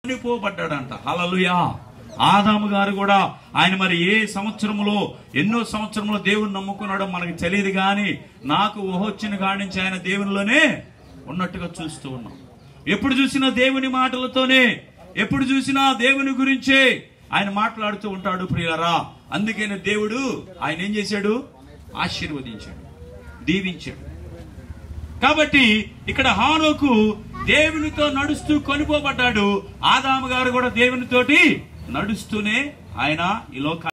చనిపోబడ్డాడంట హలలుయా ఆదాము గారు కూడా ఆయన మరి ఏ సంవత్సరములో ఎన్నో సంవత్సరములో దేవుని నమ్ముకున్నాడో మనకు తెలియదు కానీ నాకు ఊహొచ్చిన కాడి నుంచి ఆయన దేవునిలోనే ఉన్నట్టుగా చూస్తూ ఉన్నాం ఎప్పుడు చూసినా దేవుని మాటలతోనే ఎప్పుడు చూసినా దేవుని గురించే ఆయన మాట్లాడుతూ ఉంటాడు ప్రియులరా అందుకనే దేవుడు ఆయన ఏం చేశాడు ఆశీర్వదించాడు దీవించాడు కాబట్టి ఇక్కడ హానోకు దేవునితో నడుస్తూ కొనిపోబడ్డాడు ఆదాము గారు కూడా దేవునితోటి నడుస్తూనే ఆయన ఈ లోక